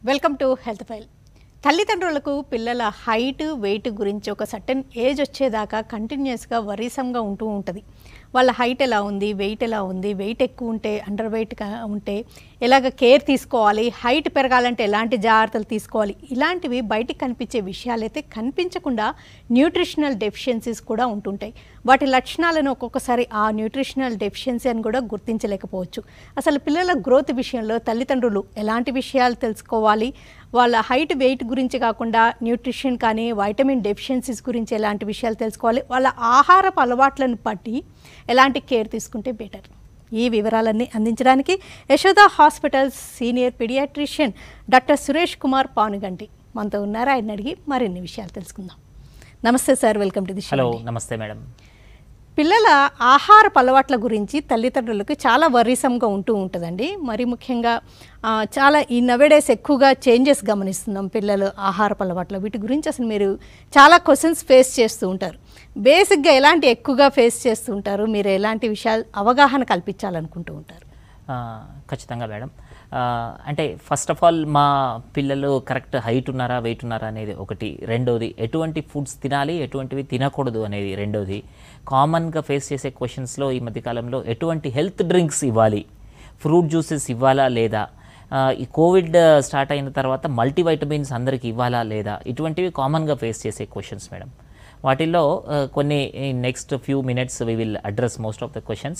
welcome to health file తల్లిదండ్రులకు పిల్లల height weight గురించి ఒక సర్టెన్ ఏజ్ వచ్చేదాకా కంటిన్యూస్గా వరీసంగా ఉంటూ ఉంటుంది వాళ్ళ హైట్ ఎలా ఉంది వెయిట్ ఎలా ఉంది వెయిట్ ఎక్కువ ఉంటే అండర్ వెయిట్ ఉంటే ఎలాగ కేర్ తీసుకోవాలి హైట్ పెరగాలంటే ఎలాంటి జాగ్రత్తలు తీసుకోవాలి ఇలాంటివి బయటికి కనిపించే విషయాలైతే కనిపించకుండా న్యూట్రిషనల్ డెఫిషియన్సీస్ కూడా ఉంటుంటాయి వాటి లక్షణాలను ఒక్కొక్కసారి ఆ న్యూట్రిషనల్ డెఫిషియన్సీ అని కూడా గుర్తించలేకపోవచ్చు అసలు పిల్లల గ్రోత్ విషయంలో తల్లిదండ్రులు ఎలాంటి విషయాలు తెలుసుకోవాలి వాళ్ళ హైట్ వెయిట్ గురించి కాకుండా న్యూట్రిషన్ కానీ వైటమిన్ డెఫిషియన్సీస్ గురించి ఎలాంటి విషయాలు తెలుసుకోవాలి వాళ్ళ ఆహారపు అలవాట్లను బట్టి ఎలాంటి కేర్ తీసుకుంటే బెటర్ ఈ వివరాలన్నీ అందించడానికి Yashoda hospitals senior pediatrician doctor Suresh Kumar Panuganti మనతో ఉన్నారు ఆయన అడిగి మరిన్ని విషయాలు తెలుసుకుందాం నమస్తే sir welcome to the show hello నమస్తే మేడం పిల్లల ఆహారపు అలవాట్ల గురించి తల్లిదండ్రులకు చాలా వరీసంగా ఉంటూ ఉంటుందండి మరి ముఖ్యంగా ఆ, చాలా ఈ నవేడేస్ ఎక్కువగా చేంజెస్ గమనిస్తున్నాం పిల్లలు ఆహారపు అలవాట్ల వీటి గురించి అసలు మీరు చాలా క్వశ్చన్స్ ఫేస్ చేస్తూ ఉంటారు బేసిక్గా ఎలాంటి ఎక్కువగా ఫేస్ చేస్తూ ఉంటారు మీరు ఎలాంటి విషయాలు అవగాహన కల్పించాలనుకుంటూ ఉంటారు ఆ, ఖచ్చితంగా మేడం ఆ, అంటే ఫస్ట్ ఆఫ్ ఆల్ మా పిల్లలు కరెక్ట్ హైట్ ఉన్నారా వెయిట్ ఉన్నారా అనేది ఒకటి రెండోది ఎటువంటి ఫుడ్స్ తినాలి ఎటువంటివి తినకూడదు అనేది రెండోది కామన్గా ఫేస్ చేసే క్వశ్చన్స్లో ఈ మధ్యకాలంలో ఎటువంటి హెల్త్ డ్రింక్స్ ఇవ్వాలి ఫ్రూట్ జ్యూసెస్ ఇవ్వాలా లేదా ఆ, ఈ కోవిడ్ స్టార్ట్ అయిన తర్వాత మల్టీవైటమిన్స్ అందరికి ఇవ్వాలా లేదా ఇటువంటివి కామన్గా ఫేస్ చేసే క్వశ్చన్స్ మేడం వాటిల్లో ఆ, కొన్ని next few minutes we will address most of the questions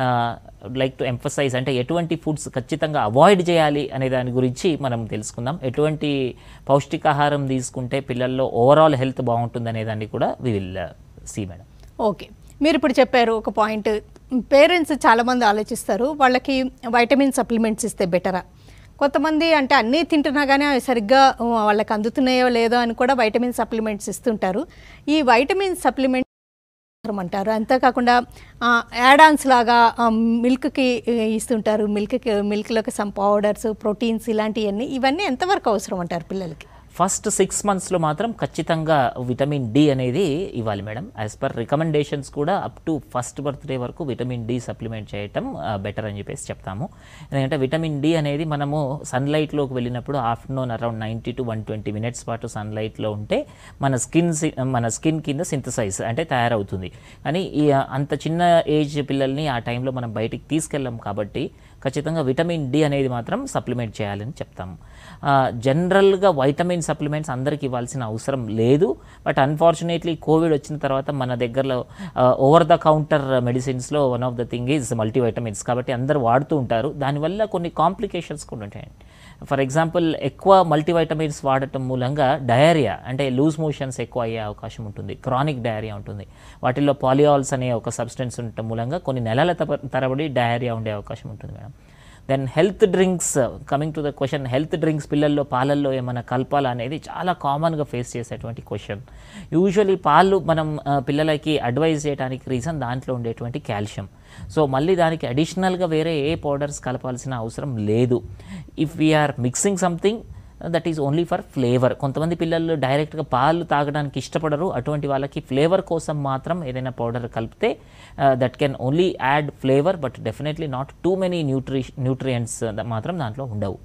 like to emphasize అంటే ఎటువంటి ఫుడ్స్ ఖచ్చితంగా అవాయిడ్ చేయాలి అనే దాని గురించి మనం తెలుసుకుందాం ఎటువంటి పౌష్టికాహారం తీసుకుంటే పిల్లల్లో ఓవరాల్ హెల్త్ బాగుంటుంది అనే దాన్ని కూడా we will see madam okay మీరు ఇప్పుడు చెప్పారు ఒక పాయింట్ పేరెంట్స్ చాలామంది ఆలోచిస్తారు వాళ్ళకి వైటమిన్ సప్లిమెంట్స్ ఇస్తే బెటరా కొంతమంది అంటే అన్నీ తింటున్నా కానీ అవి సరిగ్గా ఆ, వాళ్ళకి అందుతున్నాయో లేదో అని కూడా వైటమిన్ సప్లిమెంట్స్ ఇస్తుంటారు ఈ వైటమిన్ సప్లిమెంట్ అంటారు అంతేకాకుండా యాడాన్స్ లాగా మిల్క్కి ఇస్తుంటారు మిల్క్కి మిల్క్లోకి సమ్ పౌడర్స్ ప్రోటీన్స్ ఇలాంటివన్నీ ఇవన్నీ ఎంతవరకు అవసరం అంటారు పిల్లలకి ఫస్ట్ సిక్స్ మంత్స్లో మాత్రం ఖచ్చితంగా విటమిన్ డి అనేది ఇవ్వాలి మేడం యాజ్ పర్ రికమెండేషన్స్ కూడా అప్ టు ఫస్ట్ బర్త్డే వరకు విటమిన్ డి సప్లిమెంట్ చేయటం బెటర్ అని చెప్పేసి చెప్తాము ఎందుకంటే విటమిన్ డి అనేది మనము సన్లైట్లోకి వెళ్ళినప్పుడు afternoon around ninety to one twenty minutes పాటు సన్లైట్లో ఉంటే మన స్కిన్ మన స్కిన్ కింద సింథసైజ్ అంటే తయారవుతుంది కానీ ఈ అంత చిన్న ఏజ్ పిల్లల్ని ఆ టైంలో మనం బయటికి తీసుకెళ్ళాం కాబట్టి ఖచ్చితంగా విటమిన్ డి అనేది మాత్రం సప్లిమెంట్ చేయాలని చెప్తాము ఆ, జనరల్గా వైటమిన్ సప్లిమెంట్స్ అందరికి ఇవ్వాల్సిన అవసరం లేదు బట్ అన్ఫార్చునేట్లీ కోవిడ్ వచ్చిన తర్వాత మన దగ్గరలో ఓవర్ ద కౌంటర్ మెడిసిన్స్లో one of the thing is multivitamins కాబట్టి అందరూ వాడుతూ ఉంటారు దానివల్ల కొన్ని కాంప్లికేషన్స్ కూడా ఉంటాయండి ఫర్ ఎగ్జాంపుల్ ఎక్కువ మల్టీవైటమిన్స్ వాడటం మూలంగా డయేరియా అంటే లూజ్ మోషన్స్ ఎక్కువ అయ్యే అవకాశం ఉంటుంది క్రానిక్ డయేరియా ఉంటుంది వాటిల్లో పాలియాల్స్ అనే ఒక సబ్స్టెన్స్ ఉండటం మూలంగా కొన్ని నెలల తప- తరబడి డయేరియా ఉండే అవకాశం ఉంటుంది madam then health drinks coming to the question health drinks పిల్లల్లో పాలల్లో ఏమైనా కలపాలా అనేది చాలా కామన్గా ఫేస్ చేసేటువంటి క్వశ్చన్ యూజువలీ పాలు మనం ఆ, పిల్లలకి అడ్వైజ్ చేయడానికి రీజన్ దాంట్లో ఉండేటువంటి కాల్షియం సో మళ్ళీ దానికి అడిషనల్గా వేరే ఏ పౌడర్స్ కలపాల్సిన అవసరం లేదు if we are mixing something that is only for flavour కొంతమంది పిల్లలు డైరెక్ట్గా పాలు తాగడానికి ఇష్టపడరు అటువంటి వాళ్ళకి ఫ్లేవర్ కోసం మాత్రం ఏదైనా పౌడర్ కలిపితే that can only add flavour but definitely not too many nutri nutrients మాత్రం దాంట్లో ఉండవు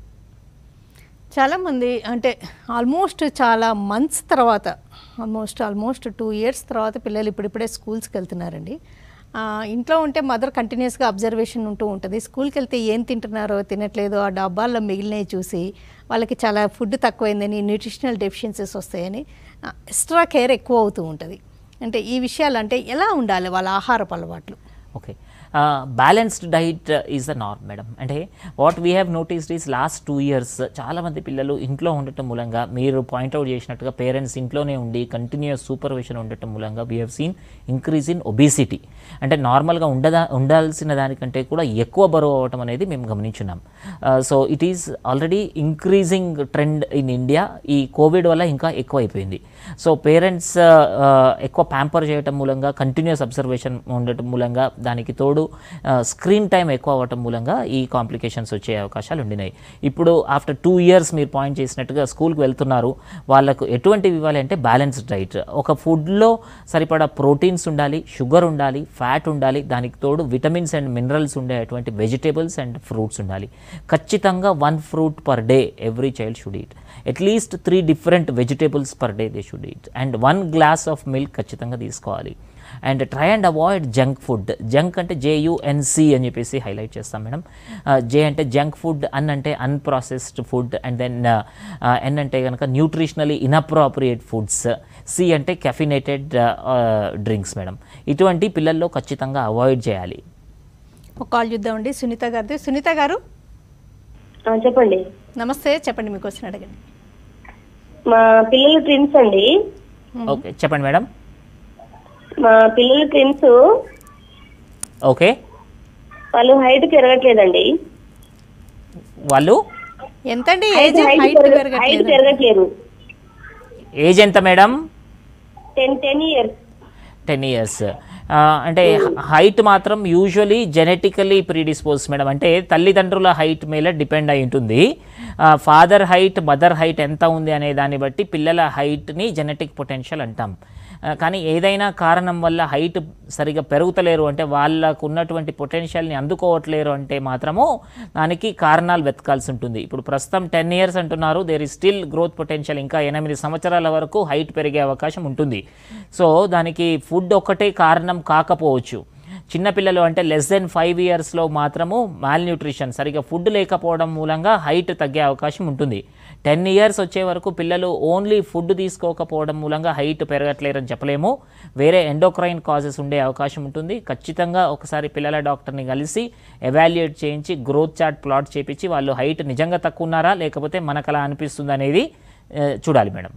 చాలామంది అంటే ఆల్మోస్ట్ చాలా మంత్స్ తర్వాత ఆల్మోస్ట్ ఆల్మోస్ట్ టూ ఇయర్స్ తర్వాత పిల్లలు ఇప్పుడిప్పుడే స్కూల్స్కి వెళ్తున్నారండి ఆ, ఇంట్లో ఉంటే మదర్ కంటిన్యూస్గా అబ్జర్వేషన్ ఉంటూ ఉంటుంది స్కూల్కి వెళ్తే ఏం తింటున్నారో తినట్లేదో ఆ డబ్బాల్లో మిగిలినవి చూసి వాళ్ళకి చాలా ఫుడ్ తక్కువైందని న్యూట్రిషనల్ డెఫిషియన్సీస్ వస్తాయని ఎక్స్ట్రా కేర్ ఎక్కువ అవుతూ ఉంటుంది అంటే ఈ విషయాలు అంటే ఎలా ఉండాలి వాళ్ళ ఆహారపు అలవాట్లు okay balanced diet is the norm madam అంటే what we have noticed is last two years చాలామంది పిల్లలు ఇంట్లో ఉండటం మూలంగా మీరు పాయింట్అవుట్ చేసినట్టుగా పేరెంట్స్ ఇంట్లోనే ఉండి కంటిన్యూస్ సూపర్విజన్ ఉండటం మూలంగా we have seen increase in obesity అంటే నార్మల్గా ఉండదా ఉండాల్సిన దానికంటే కూడా ఎక్కువ బరువు అవ్వటం అనేది మేము గమనించున్నాం so it is already increasing trend in India ఈ కోవిడ్ వల్ల ఇంకా ఎక్కువ అయిపోయింది సో పేరెంట్స్ ఎక్కువ ప్యాంపర్ చేయటం మూలంగా కంటిన్యూస్ అబ్జర్వేషన్ ఉండటం మూలంగా దానికి తోడు పిల్లలు స్క్రీన్ టైం ఎక్కువ అవ్వటం మూలంగా ఈ కాంప్లికేషన్స్ వచ్చే అవకాశాలు ఉండినాయి ఇప్పుడు ఆఫ్టర్ టూ ఇయర్స్ మీరు పాయింట్ చేసినట్టుగా స్కూల్కి వెళ్తున్నారు వాళ్ళకు ఎటువంటివి ఇవ్వాలి అంటే బ్యాలెన్స్డ్ డైట్ ఒక ఫుడ్లో సరిపడా ప్రోటీన్స్ ఉండాలి షుగర్ ఉండాలి ఫ్యాట్ ఉండాలి దానికి తోడు విటమిన్స్ అండ్ మినరల్స్ ఉండేటువంటి వెజిటేబుల్స్ అండ్ ఫ్రూట్స్ ఉండాలి ఖచ్చితంగా one fruit per day every child should eat atleast three different vegetables per day they should eat and one glass of milk ఖచ్చితంగా తీసుకోవాలి and try and avoid junk food junk అంటే J U N C అని చెప్పేసి highlight చేస్తాం madam జే అంటే junk food un అంటే unprocessed food and then N అంటే కనుక న్యూట్రిషనలీ ఇన్అప్రోప్రియేట్ ఫుడ్స్ సి అంటే కెఫినేటెడ్ డ్రింక్స్ మేడం ఇటువంటి పిల్లల్లో ఖచ్చితంగా అవాయిడ్ చేయాలి ఒక కాల్ చూద్దామండి సునీత గారిది సునీత గారు ఆ, చెప్పండి నమస్తే చెప్పండి మీకు వచ్చిన అడగండి మా పిల్లలు ట్విన్స్ అండి ఓకే చెప్పండి మేడం మా పిల్లలు ట్విన్స్ ఓకే వాళ్ళు హైట్ పెరగట్లేదండి వాళ్ళు ఎంతండి హైట్ ఏజ్ హైట్ హైట్ పెరగట్లేదు పెరగట్లేరు ఏజ్ ఎంత madam ten ten years ten years అంటే హైట్ మాత్రం యూజువలీ జెనెటికలీ ప్రీడిస్పోజ్ మేడం అంటే తల్లిదండ్రుల హైట్ మీద డిపెండ్ అయి ఉంటుంది ఫాదర్ హైట్ మదర్ హైట్ ఎంత ఉంది అనే దాన్ని బట్టి పిల్లల హైట్ని జెనెటిక్ పొటెన్షియల్ అంటాం ఆ, కానీ ఏదైనా కారణం వల్ల హైట్ సరిగా పెరుగుతలేరు అంటే వాళ్ళకు ఉన్నటువంటి పొటెన్షియల్ని అందుకోవట్లేరు అంటే మాత్రము దానికి కారణాలు వెతకాల్సి ఉంటుంది ఇప్పుడు ప్రస్తుతం టెన్ ఇయర్స్ అంటున్నారు there is still growth potential ఇంకా ఎనిమిది సంవత్సరాల వరకు హైట్ పెరిగే అవకాశం ఉంటుంది సో దానికి ఫుడ్ ఒక్కటే కారణం కాకపోవచ్చు చిన్నపిల్లలు అంటే లెస్ దెన్ ఫైవ్ ఇయర్స్లో మాత్రము మాల్ న్యూట్రిషన్ సరిగా ఫుడ్ లేకపోవడం మూలంగా హైట్ తగ్గే అవకాశం ఉంటుంది టెన్ ఇయర్స్ వచ్చే వరకు పిల్లలు ఓన్లీ ఫుడ్ తీసుకోకపోవడం మూలంగా హైట్ పెరగట్లేరని చెప్పలేము వేరే ఎండోక్రైన్ కాజెస్ ఉండే అవకాశం ఉంటుంది ఖచ్చితంగా ఒకసారి పిల్లల డాక్టర్ని కలిసి ఎవాల్యుయేట్ చేయించి గ్రోత్ చార్ట్ ప్లాట్ చేపించి వాళ్ళు హైట్ నిజంగా తక్కువ ఉన్నారా లేకపోతే మనకు అలా అనిపిస్తుంది అనేది ఆ, చూడాలి మేడం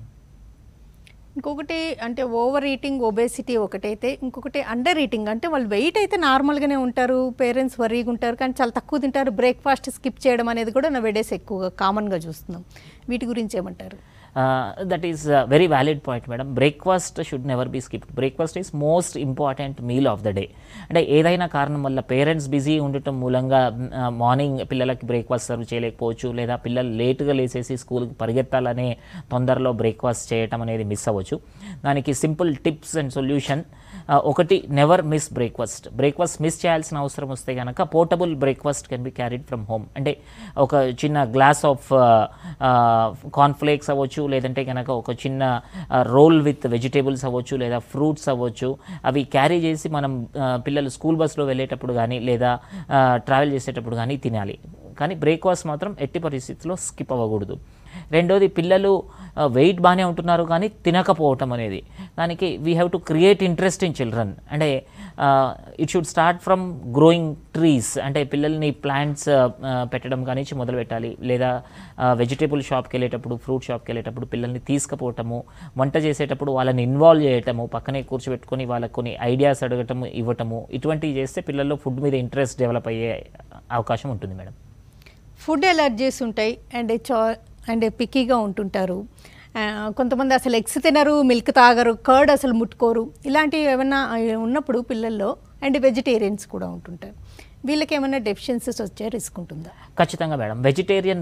ఇంకొకటి అంటే ఓవర్ ఈటింగ్ ఒబేసిటీ ఒకటైతే ఇంకొకటి అండర్ ఈటింగ్ అంటే వాళ్ళు వెయిట్ అయితే నార్మల్గానే ఉంటారు పేరెంట్స్ వరీగా ఉంటారు కానీ చాలా తక్కువ తింటారు బ్రేక్ఫాస్ట్ స్కిప్ చేయడం అనేది కూడా నా వెడేస్ ఎక్కువగా కామన్గా చూస్తున్నాం వీటి గురించి ఏమంటారు that is very valid point madam breakfast should never be skipped breakfast is most important meal of the day అంటే ఏదైనా కారణం వల్ల పేరెంట్స్ బిజీ ఉండటం మూలంగా మార్నింగ్ పిల్లలకి బ్రేక్ఫాస్ట్ సర్వ్ చేయలేకపోవచ్చు లేదా పిల్లలు లేట్గా లేచేసి స్కూల్కి పరిగెత్తాలనే తొందరలో బ్రేక్ఫాస్ట్ చేయటం అనేది మిస్ అవ్వచ్చు దానికి సింపుల్ టిప్స్ అండ్ సొల్యూషన్ ఒకటి never miss breakfast breakfast miss చేయాల్సిన అవసరం వస్తే కనుక portable breakfast can be carried from home అంటే ఒక చిన్న గ్లాస్ ఆఫ్ కార్న్ఫ్లేక్స్ అవ్వచ్చు లేదంటే కనుక ఒక చిన్న రోల్ విత్ వెజిటేబుల్స్ అవ్వచ్చు లేదా ఫ్రూట్స్ అవ్వచ్చు అవి క్యారీ చేసి మనం ఆ, పిల్లలు స్కూల్ బస్లో వెళ్ళేటప్పుడు కానీ లేదా ట్రావెల్ చేసేటప్పుడు కానీ తినాలి కానీ బ్రేక్ఫాస్ట్ మాత్రం ఎట్టి పరిస్థితుల్లో స్కిప్ అవ్వకూడదు రెండోది పిల్లలు వెయిట్ బాగానే ఉంటున్నారు కానీ తినకపోవటం అనేది దానికి we have to create interest in children అంటే it should start from growing trees అంటే పిల్లల్ని ప్లాంట్స్ పెట్టడం కానీ మొదలు పెట్టాలి లేదా వెజిటేబుల్ షాప్కి వెళ్ళేటప్పుడు ఫ్రూట్ షాప్కి వెళ్ళేటప్పుడు పిల్లల్ని తీసుకుపోవటము వంట చేసేటప్పుడు వాళ్ళని ఇన్వాల్వ్ చేయటము పక్కనే కూర్చోబెట్టుకొని వాళ్ళకి కొన్ని ఐడియాస్ అడగటము ఇవ్వటము ఇటువంటివి చేస్తే పిల్లల్లో ఫుడ్ మీద ఇంట్రెస్ట్ డెవలప్ అయ్యే అవకాశం ఉంటుంది మేడం ఫుడ్ ఎలర్జీస్ ఉంటాయి అండ్ చా అండ్ పిక్కీగా ఉంటుంటారు ఆ, కొంతమంది అసలు ఎగ్స్ తినరు మిల్క్ తాగరు కర్డ్ అసలు ముట్టుకోరు ఇలాంటివి ఏమైనా ఆ, ఉన్నప్పుడు పిల్లల్లో అండ్ వెజిటేరియన్స్ కూడా ఉంటుంటారు వీళ్ళకి ఏమైనా డెఫిషియన్సీస్ వచ్చే రిస్క్ ఉంటుందా ఖచ్చితంగా మేడం వెజిటేరియన్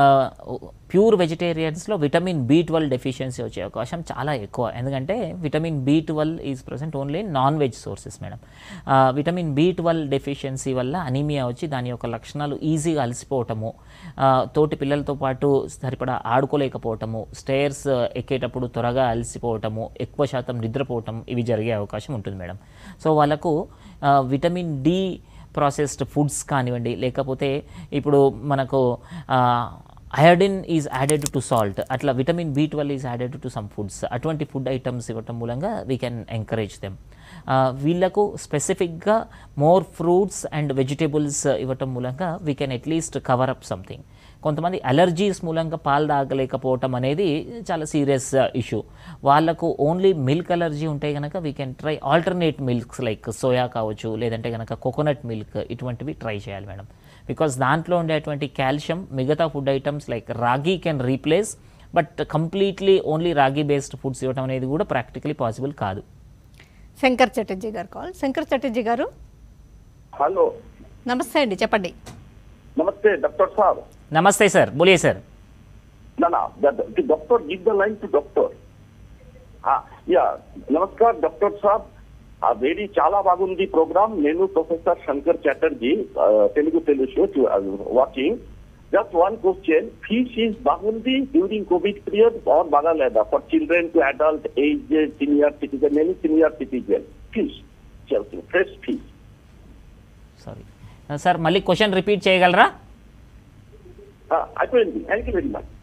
ప్యూర్ వెజిటేరియన్స్లో విటమిన్ బి ట్వెల్వ్ డెఫిషియన్సీ వచ్చే అవకాశం చాలా ఎక్కువ ఎందుకంటే vitamin B twelve is present only non veg sources madam vitamin B twelve deficiency వల్ల అనీమియా వచ్చి దాని యొక్క లక్షణాలు ఈజీగా అలసిపోవటము ఆ, తోటి పిల్లలతో పాటు సరిపడా ఆడుకోలేకపోవటము స్టేర్స్ ఎక్కేటప్పుడు త్వరగా అలసిపోవటము ఎక్కువ శాతం నిద్రపోవటం ఇవి జరిగే అవకాశం ఉంటుంది మేడం సో వాళ్ళకు ఆ, విటమిన్ డి ప్రాసెస్డ్ ఫుడ్స్ కానివ్వండి లేకపోతే ఇప్పుడు మనకు iodine is added to salt అట్లా vitamin B twelve is added to some foods అటువంటి ఫుడ్ ఐటమ్స్ ఇవ్వటం మూలంగా వీ కెన్ ఎంకరేజ్ దెమ్ వీళ్ళకు స్పెసిఫిక్గా మోర్ ఫ్రూట్స్ అండ్ వెజిటేబుల్స్ ఇవ్వటం మూలంగా we can atleast cover up something కొంతమంది అలర్జీస్ మూలంగా పాలు తాగలేకపోవటం అనేది చాలా సీరియస్ ఇష్యూ వాళ్ళకు ఓన్లీ మిల్క్ అలర్జీ ఉంటే కనుక we can try alternate milks like soya కావచ్చు లేదంటే కనుక కోకోనట్ మిల్క్ ఇటువంటివి ట్రై చేయాలి మేడం బికాస్ దాంట్లో ఉండేటువంటి కాల్షియం మిగతా food items like ragi can replace but completely only ragi based foods ఇవ్వడం అనేది కూడా ప్రాక్టికలీ పాసిబుల్ కాదు శంకర్ చటర్జీ గారు కాల్ శంకర్ చటర్జీ గారు हेलो నమస్తే అండి చెప్పండి नमस्ते डॉक्टर साहब నమస్తే సార్ బోలియే సార్ ना ना doctor give the line to doctor हाँ యా నమస్కార్ డాక్టర్ సాబ్ ఆ వెరీ చాలా బాగుంది ప్రోగ్రామ్ నేను ప్రొఫెసర్ శంకర్ చటర్జీ ఆ, తెలుగు తెలుసు watching just one question fees is బాగుంది డ్యూరింగ్ కోవిడ్ పీరియడ్ ఆర్ బాగాలేదా for children to adult age senior citizen any senior citizen fees fresh fees sorry sir మళ్ళీ క్వశ్చన్ రిపీట్ చేయగలరా అయిపోయింది థ్యాంక్ యూ వెరీ మచ్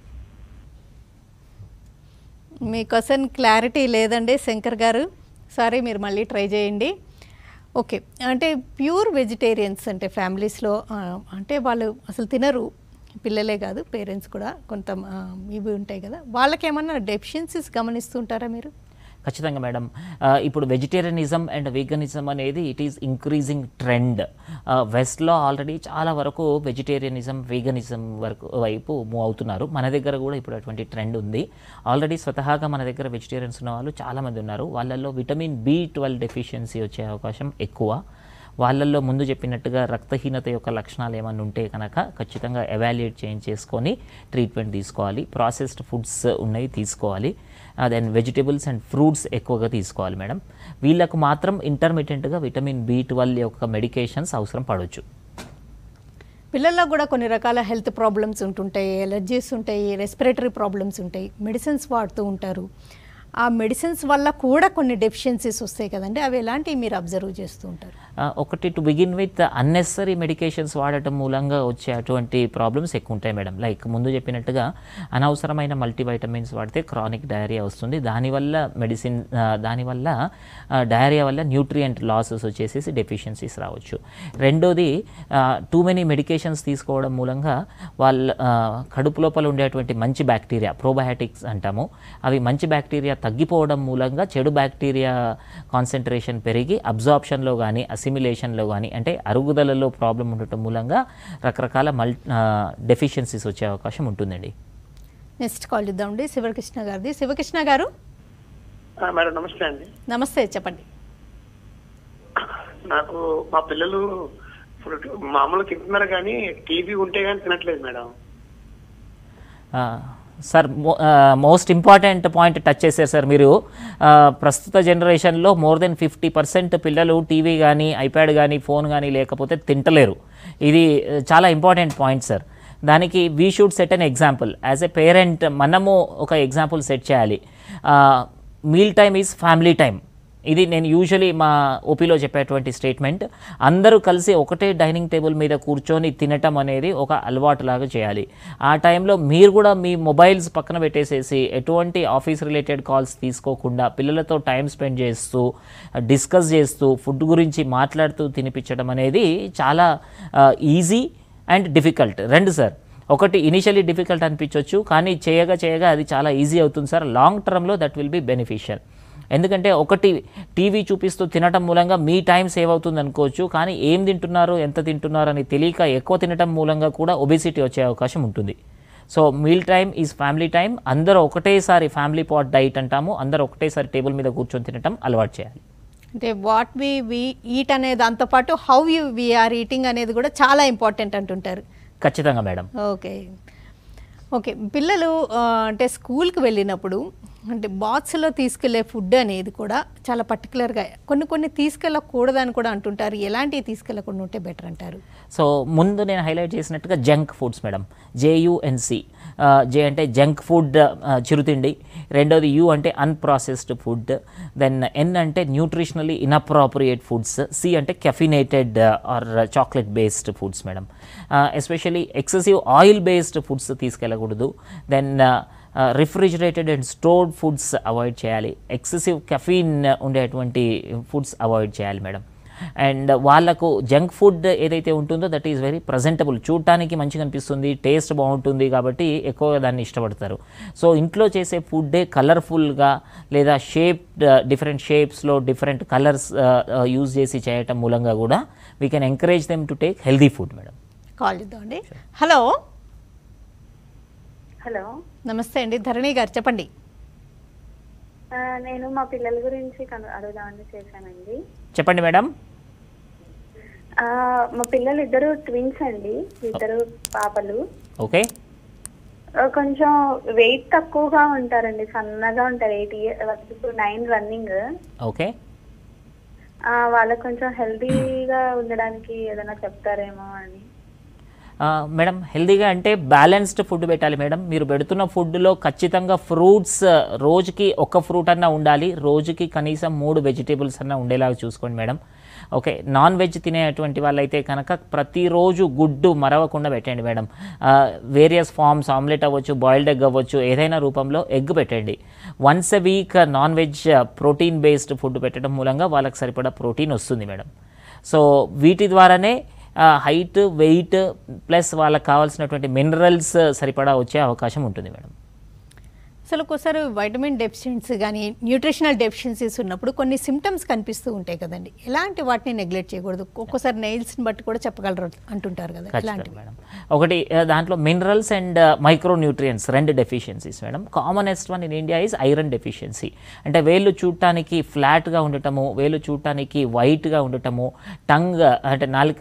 మీ question clarity లేదండి శంకర్ గారు sorry మీరు మళ్ళీ ట్రై చేయండి ఓకే అంటే ప్యూర్ వెజిటేరియన్స్ అంటే ఫ్యామిలీస్లో ఆ, అంటే వాళ్ళు అసలు తినరు పిల్లలే కాదు పేరెంట్స్ కూడా కొంత ఆ, ఇవి ఉంటాయి కదా వాళ్ళకి ఏమన్నా డెఫిషియన్సీస్ గమనిస్తుంటారా మీరు ఖచ్చితంగా మేడం ఆ, ఇప్పుడు వెజిటేరియనిజం అండ్ వీగనిజం అనేది ఇట్ ఈస్ ఇంక్రీజింగ్ ట్రెండ్ వెస్ట్లో ఆల్రెడీ చాలా వరకు వెజిటేరియనిజం వీగనిజం వరకు వైపు మూవ్ అవుతున్నారు మన దగ్గర కూడా ఇప్పుడు అటువంటి ట్రెండ్ ఉంది ఆల్రెడీ స్వతహాగా మన దగ్గర వెజిటేరియన్స్ ఉన్న వాళ్ళు చాలామంది ఉన్నారు వాళ్ళల్లో విటమిన్ బి ట్వెల్వ్ డెఫిషియన్సీ వచ్చే అవకాశం ఎక్కువ వాళ్ళల్లో ముందు చెప్పినట్టుగా రక్తహీనత యొక్క లక్షణాలు ఏమైనా ఉంటే కనుక ఖచ్చితంగా ఎవాల్యుయేట్ చేంజ్ చేసుకొని ట్రీట్మెంట్ తీసుకోవాలి ప్రాసెస్డ్ ఫుడ్స్ ఉన్నాయి తీసుకోవాలి దెన్ వెజిటేబుల్స్ అండ్ ఫ్రూట్స్ ఎక్కువగా తీసుకోవాలి మేడం వీళ్ళకు మాత్రం ఇంటర్మీడియట్గా విటమిన్ బి ట్వెల్వ్ యొక్క మెడికేషన్స్ అవసరం పడవచ్చు పిల్లల్లో కూడా కొన్ని రకాల హెల్త్ ప్రాబ్లమ్స్ ఉంటుంటాయి ఎలర్జీస్ ఉంటాయి రెస్పిరేటరీ ప్రాబ్లమ్స్ ఉంటాయి మెడిసిన్స్ వాడుతూ ఉంటారు ఆ మెడిసిన్స్ వల్ల కూడా కొన్ని డెఫిషియన్సీస్ వస్తాయి కదండి అవి ఎలాంటివి మీరు అబ్జర్వ్ చేస్తూ ఉంటారు ఆ, ఒకటి to begin with unnecessary medications వాడటం మూలంగా వచ్చే అటువంటి ప్రాబ్లమ్స్ ఎక్కువ ఉంటాయి మేడం లైక్ ముందు చెప్పినట్టుగా అనవసరమైన మల్టీవైటమిన్స్ వాడితే క్రానిక్ డయేరియా వస్తుంది దానివల్ల మెడిసిన్ ఆ, దానివల్ల డయేరియా వల్ల న్యూట్రియంట్ లాసెస్ వచ్చేసేసి డెఫిషియన్సీస్ రావచ్చు రెండోది టూ మెనీ మెడికేషన్స్ తీసుకోవడం మూలంగా వాళ్ళ ఆ, కడుపు లోపల ఉండేటువంటి మంచి బ్యాక్టీరియా ప్రోబయాటిక్స్ అంటాము అవి మంచి బ్యాక్టీరియా తగ్గిపోవడం మూలంగా చెడు బ్యాక్టీరియా కాన్సన్ట్రేషన్ పెరిగి అబ్జార్ప్షన్లో కానీ అసిమిలేషన్లో కానీ అంటే అరుగుదలలో ప్రాబ్లం ఉండటం మూలంగా రకరకాల మల్ డెఫిషియన్సీస్ వచ్చే అవకాశం ఉంటుందండి నెక్స్ట్ కాల్ ఇద్దామండి శివకృష్ణ గారిది శివకృష్ణ గారు ఆ, మేడం నమస్తే అండి నమస్తే చెప్పండి నాకు మా పిల్లలు ఇప్పుడు మామూలు తింటున్నారు కానీ టీవీ ఉంటే కానీ తినట్లేదు మేడం ఆ, sir most important point touch చేశారు సార్ మీరు ఆ, ప్రస్తుత జనరేషన్లో మోర్ దెన్ ఫిఫ్టీ పర్సెంట్ పిల్లలు టీవీ కానీ ఐప్యాడ్ కానీ ఫోన్ కానీ లేకపోతే తింటలేరు ఇది ఆ, చాలా ఇంపార్టెంట్ పాయింట్ సార్ దానికి we should set an example as a parent మనము ఒక ఎగ్జాంపుల్ సెట్ చేయాలి meal time is family time ఇది నేను యూజువలీ మా ఓపీలో చెప్పేటువంటి స్టేట్మెంట్ అందరూ కలిసి ఒకటే డైనింగ్ టేబుల్ మీద కూర్చొని తినటం అనేది ఒక అలవాటులాగా చేయాలి ఆ టైంలో మీరు కూడా మీ మొబైల్స్ పక్కన పెట్టేసేసి ఎటువంటి ఆఫీస్ రిలేటెడ్ కాల్స్ తీసుకోకుండా పిల్లలతో టైం స్పెండ్ చేస్తూ డిస్కస్ చేస్తూ ఫుడ్ గురించి మాట్లాడుతూ తినిపించడం అనేది చాలా ఈజీ అండ్ డిఫికల్ట్ రెండు సార్ ఒకటి ఇనిషియలీ డిఫికల్ట్ అనిపించవచ్చు కానీ చేయగా చేయగా అది చాలా ఈజీ అవుతుంది సార్ లాంగ్ టర్మ్లో దట్ విల్ బి బెనిఫిషియల్ ఎందుకంటే ఒకటి టీవీ చూపిస్తూ తినటం మూలంగా మీ టైం సేవ్ అవుతుంది అనుకోవచ్చు కానీ ఏం తింటున్నారు ఎంత తింటున్నారు అని తెలియక ఎక్కువ తినటం మూలంగా కూడా ఒబిసిటీ వచ్చే అవకాశం ఉంటుంది so meal time is family time అందరూ ఒకటేసారి ఫ్యామిలీ పాట్ డైట్ అంటాము అందరూ ఒకటేసారి టేబుల్ మీద కూర్చొని తినటం అలవాటు చేయాలి అంటే వాట్ వి వి ఈట్ అనేది దాంతోపాటు హౌ యూ వీఆర్ ఈటింగ్ అనేది కూడా చాలా ఇంపార్టెంట్ అంటుంటారు ఖచ్చితంగా మేడం ఓకే ఓకే పిల్లలు ఆ, అంటే స్కూల్కి వెళ్ళినప్పుడు అంటే బాక్స్లో తీసుకెళ్లే ఫుడ్ అనేది కూడా చాలా పర్టికులర్గా కొన్ని కొన్ని తీసుకెళ్ళకూడదని కూడా అంటుంటారు ఎలాంటివి తీసుకెళ్లకుండా ఉంటే బెటర్ అంటారు సో ముందు నేను హైలైట్ చేసినట్టుగా junk foods madam J U N C J అంటే జంక్ ఫుడ్ చిరుతిండి రెండోది యు అంటే అన్ప్రాసెస్డ్ ఫుడ్ దెన్ ఎన్ అంటే న్యూట్రిషనలీ ఇన్అప్రాప్రియేట్ ఫుడ్స్ సి అంటే caffeinated or chocolate based foods madam especially excessive oil based foods తీసుకెళ్ళకూడదు then refrigerated and stored foods avoid చేయాలి excessive caffeine ఉండేటువంటి foods avoid చేయాలి madam and వాళ్ళకు junk food ఏదైతే ఉంటుందో that is very presentable చూడటానికి మంచిగా అనిపిస్తుంది టేస్ట్ బాగుంటుంది కాబట్టి ఎక్కువగా దాన్ని ఇష్టపడతారు సో ఇంట్లో చేసే ఫుడ్డే కలర్ఫుల్గా లేదా షేప్ డిఫరెంట్ షేప్స్లో డిఫరెంట్ కలర్స్ యూజ్ చేసి చేయటం మూలంగా కూడా we can encourage them to take healthy food madam call చేద్దామండి హలో హలో నమస్తే అండి ధరణి గారు చెప్పండి ఆ, నేను మా పిల్లల గురించి కను- అడుగుదామని చేశానండి చెప్పండి మేడం ఆ, మా పిల్లలు ఇద్దరు ట్విన్స్ అండి ఇద్దరు పాపలు ఓకే ఆ, కొంచెం వెయిట్ తక్కువగా ఉంటారండి సన్నగా ఉంటారు ఎయిట్ ఇయర్ ఇప్పుడు నైన్ రన్నింగ్ ఓకే వాళ్ళకి కొంచెం హెల్తీగా ఉండడానికి ఏదైనా చెప్తారేమో అని ఆ, మేడం హెల్దీగా అంటే బ్యాలెన్స్డ్ ఫుడ్ పెట్టాలి మేడం మీరు పెడుతున్న ఫుడ్లో ఖచ్చితంగా ఫ్రూట్స్ రోజుకి ఒక ఫ్రూట్ అన్నా ఉండాలి రోజుకి కనీసం మూడు వెజిటేబుల్స్ అన్నా ఉండేలాగా చూసుకోండి మేడం ఓకే నాన్ వెజ్ తినేటువంటి వాళ్ళైతే కనుక ప్రతిరోజు గుడ్డు మరవకుండా పెట్టండి మేడం వేరియస్ ఫార్మ్స్ ఆమ్లెట్ అవ్వచ్చు బాయిల్డ్ ఎగ్ అవ్వచ్చు ఏదైనా రూపంలో ఎగ్ పెట్టండి once a week non veg protein based food పెట్టడం మూలంగా వాళ్ళకి సరిపడా ప్రోటీన్ వస్తుంది మేడం సో వీటి ద్వారానే హైట్ వెయిట్ ప్లస్ వాళ్ళకి కావాల్సినటువంటి మినరల్స్ సరిపడా వచ్చే అవకాశం ఉంటుంది మేడం అసలు ఒక్కోసారి వైటమిన్ డెఫిషియన్సీ కానీ న్యూట్రిషనల్ డెఫిషియన్సీస్ ఉన్నప్పుడు కొన్ని సిమ్టమ్స్ కనిపిస్తూ ఉంటాయి కదండి ఎలాంటి వాటిని నెగ్లెక్ట్ చేయకూడదు ఒక్కోసారి నెయిల్స్ని బట్టి కూడా చెప్పగలరు అంటుంటారు కదా ఖచ్చితంగా ఎలాంటివి మేడం ఒకటి ఆ, దాంట్లో మినరల్స్ అండ్ మైక్రో న్యూట్రియన్స్ రెండు deficiencies madam commonest one in India is iron deficiency అంటే వేళ్ళు చూడటానికి ఫ్లాట్గా ఉండటము వేళ్ళు చూడటానికి వైట్గా ఉండటము టంగ్ అంటే నాలుక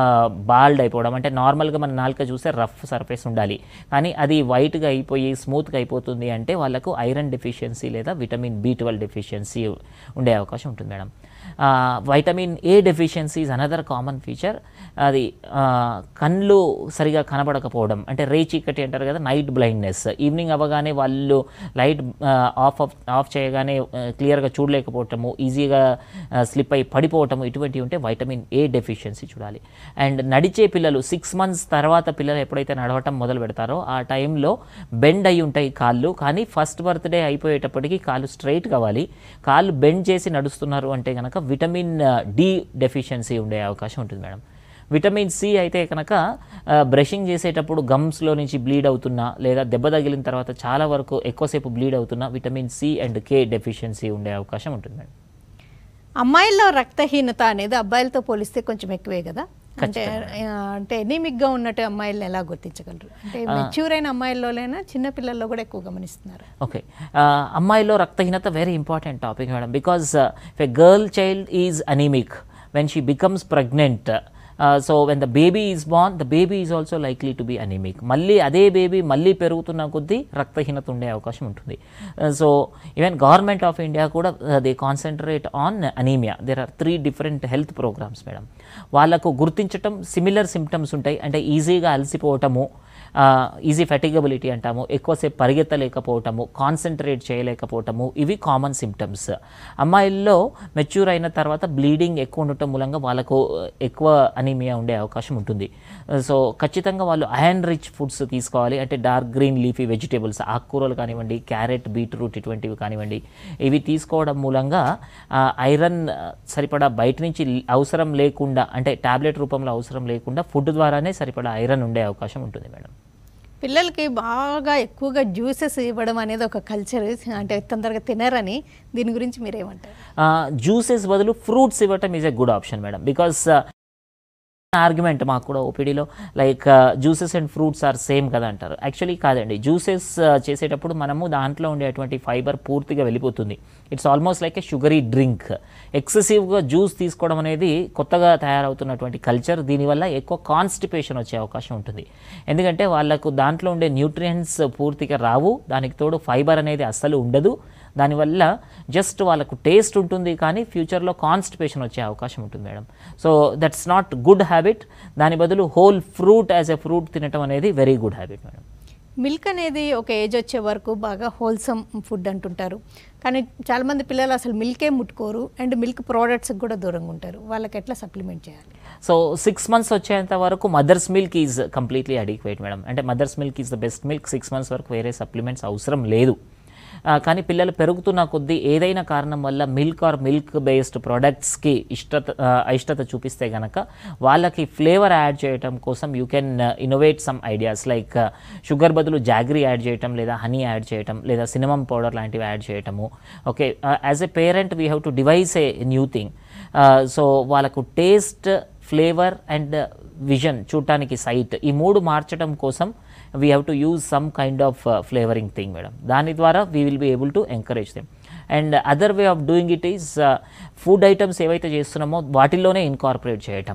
బాల్డ్ అయిపోవడం అంటే నార్మల్గా మన నాలుక చూస్తే రఫ్ సర్ఫేస్ ఉండాలి కానీ అది వైట్గా అయిపోయి స్మూత్గా అయిపోతుంది అంటే వాళ్ళకు ఐరన్ డెఫిషియన్సీ లేదా విటమిన్ బి ట్వెల్వ్ డెఫిషియన్సీ ఉండే అవకాశం ఉంటుంది madam vitamin A deficiency is another common feature అది ఆ, కళ్ళు సరిగా కనబడకపోవడం అంటే రే చీకటి అంటారు కదా నైట్ బ్లైండ్నెస్ ఈవినింగ్ అవ్వగానే వాళ్ళు లైట్ ఆఫ్ ఆఫ్ ఆఫ్ చేయగానే క్లియర్గా చూడలేకపోవటము ఈజీగా స్లిప్ అయి పడిపోవటము ఇటువంటివి ఉంటే వైటమిన్ ఏ డెఫిషియన్సీ చూడాలి అండ్ నడిచే పిల్లలు సిక్స్ మంత్స్ తర్వాత పిల్లలు ఎప్పుడైతే నడవటం మొదలు పెడతారో ఆ టైంలో బెండ్ అయి ఉంటాయి కాళ్ళు కానీ ఫస్ట్ బర్త్డే అయిపోయేటప్పటికి కాళ్ళు స్ట్రైట్ కావాలి కాళ్ళు బెండ్ చేసి నడుస్తున్నారు అంటే కనుక విటమిన్ డి డెఫిషియన్సీ ఉండే అవకాశం ఉంటుంది మేడం విటమిన్ సి అయితే కనుక బ్రషింగ్ చేసేటప్పుడు గమ్స్లో నుంచి బ్లీడ్ అవుతున్నా లేదా దెబ్బ తగిలిన తర్వాత చాలా వరకు ఎక్కువసేపు బ్లీడ్ అవుతున్నా vitamin C and K deficiency ఉండే అవకాశం ఉంటుంది మేడం అమ్మాయిల్లో రక్తహీనత అనేది అబ్బాయిలతో పోలిస్తే కొంచెం ఎక్కువే కదా అంటే ఆ, అంటే ఎనీమిక్గా ఉన్నట్టు అమ్మాయిలను ఎలా గుర్తించగలరు అంటే మెచ్యూర్ అయిన అమ్మాయిల్లోనైనా చిన్న పిల్లల్లో కూడా ఎక్కువ గమనిస్తున్నారు ఓకే అమ్మాయిలో రక్తహీనత very important topic madam because if a girl child is anaemic when she becomes pregnant so when the baby is born the baby is also likely to be anaemic మళ్ళీ అదే బేబీ మళ్ళీ పెరుగుతున్న కొద్దీ రక్తహీనత ఉండే అవకాశం ఉంటుంది so even government of India కూడా they concentrate on anaemia there are three different health programmes madam వాళ్ళకు గుర్తించటం సిమిలర్ సిమ్టమ్స్ ఉంటాయి అంటే ఈజీగా అలసిపోవటము ఈజీ ఫెటిగబిలిటీ అంటాము ఎక్కువసేపు పరిగెత్తలేకపోవటము కాన్సన్ట్రేట్ చేయలేకపోవటము ఇవి కామన్ సిమ్టమ్స్ అమ్మాయిల్లో మెచ్యూర్ అయిన తర్వాత బ్లీడింగ్ ఎక్కువ ఉండటం మూలంగా వాళ్ళకు ఎక్కువ అనీమియా ఉండే అవకాశం ఉంటుంది సో ఖచ్చితంగా వాళ్ళు ఐరన్ రిచ్ ఫుడ్స్ తీసుకోవాలి అంటే డార్క్ గ్రీన్ లీఫీ వెజిటేబుల్స్ ఆకుకూరలు కానివ్వండి క్యారెట్ బీట్రూట్ ఇటువంటివి కానివ్వండి ఇవి తీసుకోవడం మూలంగా ఐరన్ సరిపడా బయట నుంచి అవసరం లేకుండా అంటే టాబ్లెట్ రూపంలో అవసరం లేకుండా ఫుడ్ ద్వారానే సరిపడా ఐరన్ ఉండే అవకాశం ఉంటుంది మేడం పిల్లలకి బాగా ఎక్కువగా జ్యూసెస్ ఇవ్వడం అనేది ఒక కల్చర్ అంటే తొందరగా తినరని దీని గురించి మీరేమంటారు జ్యూసెస్ బదులు ఫ్రూట్స్ ఇవ్వటం is a good option madam because argument మాకు కూడా ఓపీడీలో like juices and fruits are same కదా అంటారు యాక్చువల్లీ కాదండి జ్యూసెస్ చేసేటప్పుడు మనము దాంట్లో ఉండేటువంటి ఫైబర్ పూర్తిగా వెళ్ళిపోతుంది it's almost like a sugary drink ఎక్సెసివ్గా జ్యూస్ తీసుకోవడం అనేది కొత్తగా తయారవుతున్నటువంటి కల్చర్ దీనివల్ల ఎక్కువ కాన్స్టిపేషన్ వచ్చే అవకాశం ఉంటుంది ఎందుకంటే వాళ్ళకు దాంట్లో ఉండే న్యూట్రియంట్స్ పూర్తిగా రావు దానికి తోడు ఫైబర్ అనేది అస్సలు ఉండదు దానివల్ల జస్ట్ వాళ్ళకు టేస్ట్ ఉంటుంది కానీ ఫ్యూచర్లో కాన్స్టిపేషన్ వచ్చే అవకాశం ఉంటుంది madam so that's not good habit దాని బదులు whole fruit as a fruit తినటం అనేది very good habit madam milk అనేది ఒక ఏజ్ వచ్చే వరకు బాగా హోల్సమ్ ఫుడ్ అంటుంటారు కానీ చాలామంది పిల్లలు అసలు మిల్కే ముట్టుకోరు అండ్ మిల్క్ ప్రోడక్ట్స్కి కూడా దూరంగా ఉంటారు వాళ్ళకి ఎట్లా సప్లిమెంట్ చేయాలి సో సిక్స్ మంత్స్ వచ్చేంత వరకు mother's milk is completely adequate madam అంటే mother's milk is the best milk six months వరకు వేరే సప్లిమెంట్స్ అవసరం లేదు ఆ, కానీ పిల్లలు పెరుగుతున్న కొద్దీ ఏదైనా కారణం వల్ల మిల్క్ ఆర్ మిల్క్ బేస్డ్ ప్రోడక్ట్స్కి ఇష్టత ఆ, అయిష్టత చూపిస్తే కనుక వాళ్ళకి ఫ్లేవర్ యాడ్ చేయటం కోసం you can innovate some ideas like sugar బదులు జాగ్రీ యాడ్ చేయటం లేదా హనీ యాడ్ చేయటం లేదా సినిమమ్ పౌడర్ లాంటివి యాడ్ చేయటము okay as a parent we have to devise a new thing so వాళ్ళకు టేస్ట్ ఫ్లేవర్ అండ్ విజన్ చూడటానికి సైట్ ఈ మూడు మార్చడం కోసం we have to use some kind of flavouring thing madam దాని ద్వారా we will be able to encourage them and other way of doing it is food items ఏవైతే చేస్తున్నామో వాటిల్లోనే ఇన్కార్పొరేట్ చేయటం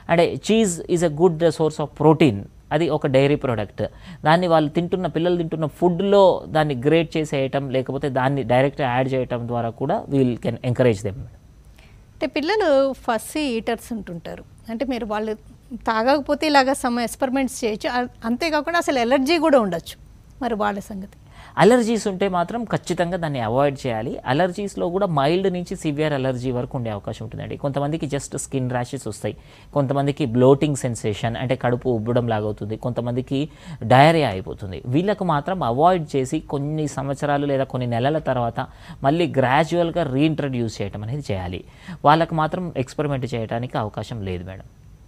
అంటే cheese is a good source of protein అది ఒక dairy product దాన్ని వాళ్ళు తింటున్న పిల్లలు తింటున్న ఫుడ్లో దాన్ని గ్రేట్ చేసేయటం లేకపోతే దాన్ని డైరెక్ట్ యాడ్ చేయటం ద్వారా కూడా వీల్ కెన్ ఎంకరేజ్ దెమ్ అంటే పిల్లలు ఫస్ట్ ఈటర్స్ ఉంటుంటారు అంటే మీరు వాళ్ళు తాగకపోతే ఇలాగ సమ్ ఎక్స్పెరిమెంట్స్ చేయొచ్చు అ- అంతేకాకుండా అసలు ఎలర్జీ కూడా ఉండొచ్చు మరి వాళ్ళ సంగతి అలర్జీస్ ఉంటే మాత్రం ఖచ్చితంగా దాన్ని అవాయిడ్ చేయాలి అలర్జీస్లో కూడా మైల్డ్ నుంచి సివియర్ అలర్జీ వరకు ఉండే అవకాశం ఉంటుందండి కొంతమందికి జస్ట్ స్కిన్ ర్యాషెస్ వస్తాయి కొంతమందికి బ్లోటింగ్ సెన్సేషన్ అంటే కడుపు ఉబ్బడం లాగవుతుంది కొంతమందికి డయరియా అయిపోతుంది వీళ్ళకు మాత్రం అవాయిడ్ చేసి కొన్ని సంవత్సరాలు లేదా కొన్ని నెలల తర్వాత మళ్ళీ గ్రాడ్యువల్గా రీఇంట్రడ్యూస్ చేయడం అనేది చేయాలి వాళ్ళకు మాత్రం ఎక్స్పెరిమెంట్ చేయడానికి అవకాశం లేదు మేడం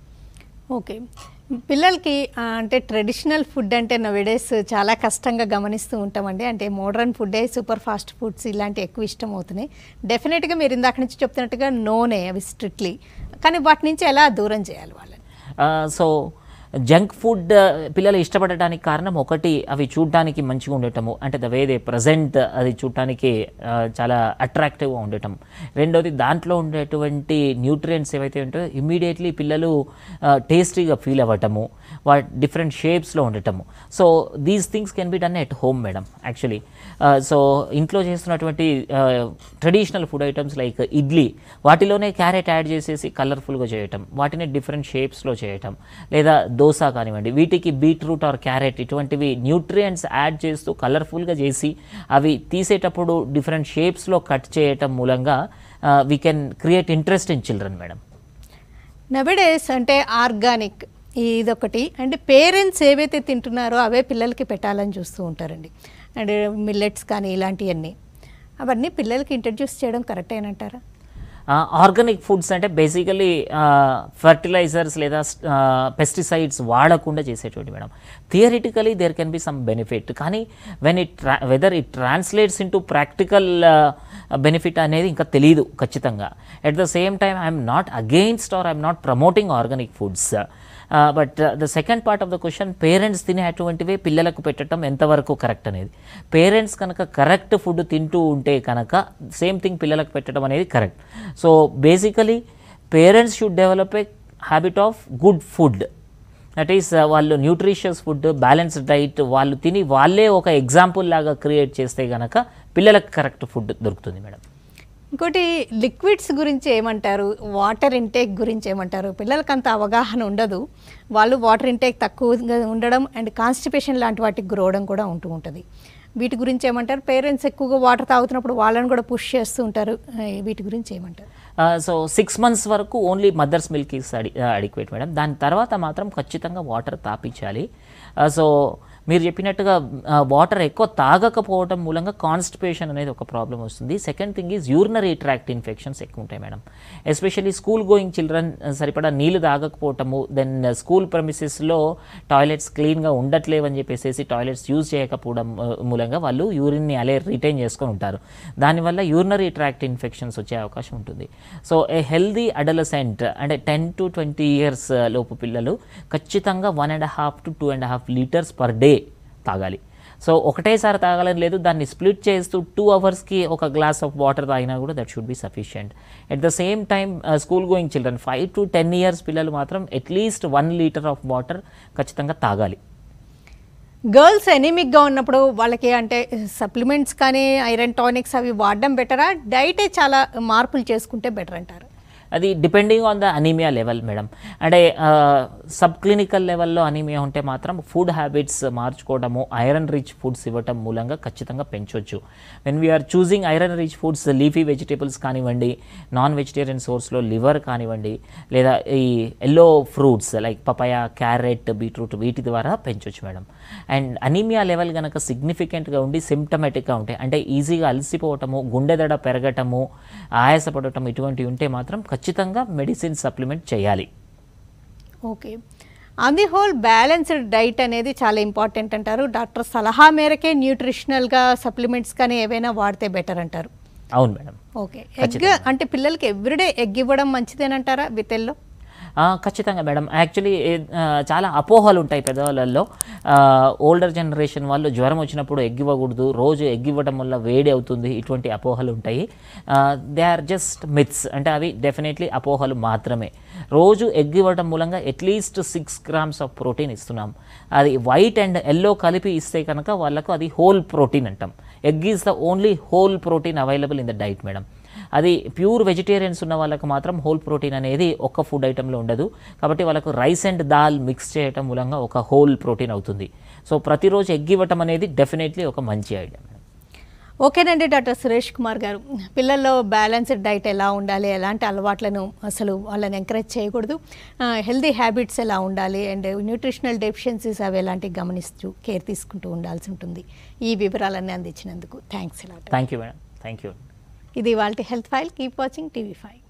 ఓకే పిల్లలకి ఆ, అంటే ట్రెడిషనల్ ఫుడ్ అంటే నవేడేస్ చాలా కష్టంగా గమనిస్తూ ఉంటామండి అంటే మోడర్న్ ఫుడ్డే సూపర్ ఫాస్ట్ ఫుడ్స్ ఇలాంటివి ఎక్కువ ఇష్టం అవుతున్నాయి డెఫినెట్గా మీరు ఇందాక నుంచి చెప్తున్నట్టుగా నోనే అవి స్ట్రిక్ట్లీ కానీ వాటి నుంచి ఎలా దూరం చేయాలి వాళ్ళని సో జంక్ ఫుడ్ పిల్లలు ఇష్టపడటానికి కారణం ఒకటి అవి చూడటానికి మంచిగా ఉండటము అంటే ద వే దే ప్రజెంట్ అది చూడటానికి ఆ, చాలా అట్రాక్టివ్గా ఉండటం రెండోది దాంట్లో ఉండేటువంటి న్యూట్రియంట్స్ ఏవైతే ఉంటాయో ఇమీడియట్లీ పిల్లలు టేస్టీగా ఫీల్ అవ్వటము వా డిఫరెంట్ షేప్స్లో ఉండటము so these things can be done at home madam actually so ఇంట్లో చేస్తున్నటువంటి traditional food items like idli వాటిలోనే క్యారెట్ యాడ్ చేసేసి కలర్ఫుల్గా చేయటం వాటిని డిఫరెంట్ షేప్స్లో చేయటం లేదా దోశ కానివ్వండి వీటికి బీట్రూట్ ఆర్ క్యారెట్ ఇటువంటివి న్యూట్రియంట్స్ యాడ్ చేస్తూ కలర్ఫుల్గా చేసి అవి తీసేటప్పుడు డిఫరెంట్ షేప్స్లో కట్ చేయటం మూలంగా we can create interest in children madam nowadays అంటే ఆర్గానిక్ ఇదొకటి అంటే పేరెంట్స్ ఏవైతే తింటున్నారో అవే పిల్లలకి పెట్టాలని చూస్తూ ఉంటారండి అంటే మిల్లెట్స్ కానీ ఇలాంటివన్నీ అవన్నీ పిల్లలకి ఇంట్రడ్యూస్ చేయడం కరెక్ట్ ఏనంటారా ఆర్గానిక్ ఫుడ్స్ అంటే బేసికలీ ఫర్టిలైజర్స్ లేదా పెస్టిసైడ్స్ వాడకుండా చేసేటువంటి madam theoretically there can be some benefit కానీ when it whether it translates into practical benefit అనేది ఇంకా తెలియదు ఖచ్చితంగా at the same time I'm not against or I'm not promoting organic foods but the second part of the question parents తినే అటువంటివే పిల్లలకు పెట్టడం ఎంతవరకు కరెక్ట్ అనేది పేరెంట్స్ కనుక కరెక్ట్ ఫుడ్ తింటూ ఉంటే కనుక సేమ్ థింగ్ పిల్లలకు పెట్టడం అనేది correct so basically parents should develop a habit of good food that is వాళ్ళు న్యూట్రిషియస్ ఫుడ్ బ్యాలెన్స్డ్ డైట్ వాళ్ళు తిని వాళ్ళే ఒక ఎగ్జాంపుల్ లాగా క్రియేట్ చేస్తే కనుక పిల్లలకు కరెక్ట్ ఫుడ్ దొరుకుతుంది మేడం ఇంకోటి లిక్విడ్స్ గురించి ఏమంటారు వాటర్ ఇంటేక్ గురించి ఏమంటారు పిల్లలకి అంత అవగాహన ఉండదు వాళ్ళు వాటర్ ఇంటేక్ తక్కువగా ఉండడం అండ్ కాన్స్టిపేషన్ లాంటి వాటికి గ్రోవడం కూడా ఉంటూ ఉంటుంది వీటి గురించి ఏమంటారు పేరెంట్స్ ఎక్కువగా వాటర్ తాగుతున్నప్పుడు వాళ్ళని కూడా పుష్ చేస్తూ ఉంటారు ఆ, వీటి గురించి ఏమంటారు సో సిక్స్ మంత్స్ వరకు only mother's milk is ade adequate madam దాని తర్వాత మాత్రం ఖచ్చితంగా వాటర్ తాపించాలి సో మీరు చెప్పినట్టుగా వాటర్ ఎక్కువ తాగకపోవడం మూలంగా కాన్స్టిపేషన్ అనేది ఒక ప్రాబ్లం వస్తుంది second thing is urinary tract infections ఎక్కువ ఉంటాయి madam especially school going children సరిపడా నీళ్లు తాగకపోవటము దెన్ స్కూల్ ప్రమిసెస్లో టాయిలెట్స్ క్లీన్గా ఉండట్లేవు అని చెప్పేసి టాయిలెట్స్ యూజ్ చేయకపోవడం ఆ, మూలంగా వాళ్ళు యూరిన్ని అలే రిటైన్ చేసుకొని ఉంటారు దానివల్ల యూరినరీ ట్రాక్ట్ ఇన్ఫెక్షన్స్ వచ్చే అవకాశం ఉంటుంది సో ఏ హెల్దీ అడలసెంట్ అంటే టెన్ టు ట్వంటీ ఇయర్స్ లోపు పిల్లలు ఖచ్చితంగా one and half to two and half litres per day తాగాలి సో ఒకటేసారి తాగాలని లేదు దాన్ని స్ప్లిట్ చేస్తూ టూ అవర్స్కి ఒక గ్లాస్ ఆఫ్ వాటర్ తాగినా కూడా that should be sufficient at the same time school going children five to ten years పిల్లలు మాత్రం at least one litre of water ఖచ్చితంగా తాగాలి గర్ల్స్ ఎనిమిక్గా ఉన్నప్పుడు వాళ్ళకి అంటే సప్లిమెంట్స్ కానీ ఐరన్ టానిక్స్ అవి వాడడం బెటరా డైటే చాలా మార్పులు చేసుకుంటే బెటర్ అంటారు అది depending on the anaemia level madam అంటే సబ్ క్లినికల్ లెవెల్లో అనీమియా ఉంటే మాత్రం ఫుడ్ హ్యాబిట్స్ మార్చుకోవడము ఐరన్ రిచ్ ఫుడ్స్ ఇవ్వటం మూలంగా ఖచ్చితంగా పెంచవచ్చు when we are choosing iron rich foods leafy vegetables కానివ్వండి నాన్ వెజిటేరియన్ సోర్స్లో లివర్ కానివ్వండి లేదా ఈ yellow fruits like papaya carrot beetroot వీటి ద్వారా పెంచవచ్చు మేడం అండ్ అనీమియా లెవెల్ కనుక సిగ్నిఫికెంట్గా ఉండి సిమ్టమేటిక్గా ఉంటాయి అంటే ఈజీగా అలసిపోవటము గుండె దడ పెరగటము ఆయాసపడటం ఇటువంటివి ఉంటే మాత్రం ఖచ్చితంగా మెడిసిన్ సప్లిమెంట్ చేయాలి okay on the whole balanced diet అనేది చాలా ఇంపార్టెంట్ అంటారు డాక్టర్ సలహా మేరకే న్యూట్రిషనల్గా సప్లిమెంట్స్ కానీ ఏవైనా వాడితే బెటర్ అంటారు అవును మేడం ఓకే ఎగ్ అంటే పిల్లలకి ఎవ్రీడే ఎగ్ ఇవ్వడం మంచిదేనంటారా వితెల్లో ఆ, ఖచ్చితంగా మేడం యాక్చువల్లీ చాలా అపోహలు ఉంటాయి పెద్దవాళ్ళల్లో ఓల్డర్ జనరేషన్ వాళ్ళు జ్వరం వచ్చినప్పుడు ఎగ్ ఇవ్వకూడదు రోజు ఎగ్ ఇవ్వడం వల్ల వేడి అవుతుంది ఇటువంటి అపోహలు ఉంటాయి దే ఆర్ జస్ట్ మిత్స్ అంటే అవి డెఫినెట్లీ అపోహలు మాత్రమే రోజు ఎగ్ ఇవ్వడం మూలంగా at least six grams of protein ఇస్తున్నాం అది వైట్ అండ్ ఎల్లో కలిపి ఇస్తే కనుక వాళ్ళకు అది హోల్ ప్రోటీన్ అంటాం egg is the only whole protein available in the diet madam అది ప్యూర్ వెజిటేరియన్స్ ఉన్న వాళ్ళకి మాత్రం హోల్ ప్రోటీన్ అనేది ఒక్క ఫుడ్ ఐటెంలో ఉండదు కాబట్టి వాళ్ళకు రైస్ అండ్ దాల్ మిక్స్ చేయటం మూలంగా ఒక హోల్ ప్రోటీన్ అవుతుంది సో ప్రతిరోజు ఎగ్ ఇవ్వటం అనేది డెఫినెట్లీ ఒక మంచి ఐడియా మేడం ఓకేనండి డాక్టర్ సురేష్ కుమార్ గారు పిల్లల్లో బ్యాలెన్స్డ్ డైట్ ఎలా ఉండాలి ఎలాంటి అలవాట్లను అసలు వాళ్ళని ఎంకరేజ్ చేయకూడదు హెల్దీ హ్యాబిట్స్ ఎలా ఉండాలి అండ్ న్యూట్రిషనల్ డెఫిషియన్సీస్ అవి ఎలాంటివి గమనిస్తూ కేర్ తీసుకుంటూ ఉండాల్సి ఉంటుంది ఈ వివరాలన్నీ అందించినందుకు థ్యాంక్స్ ఇలా thank you madam thank you ఇది వాళ్ళ health file keep watching TV five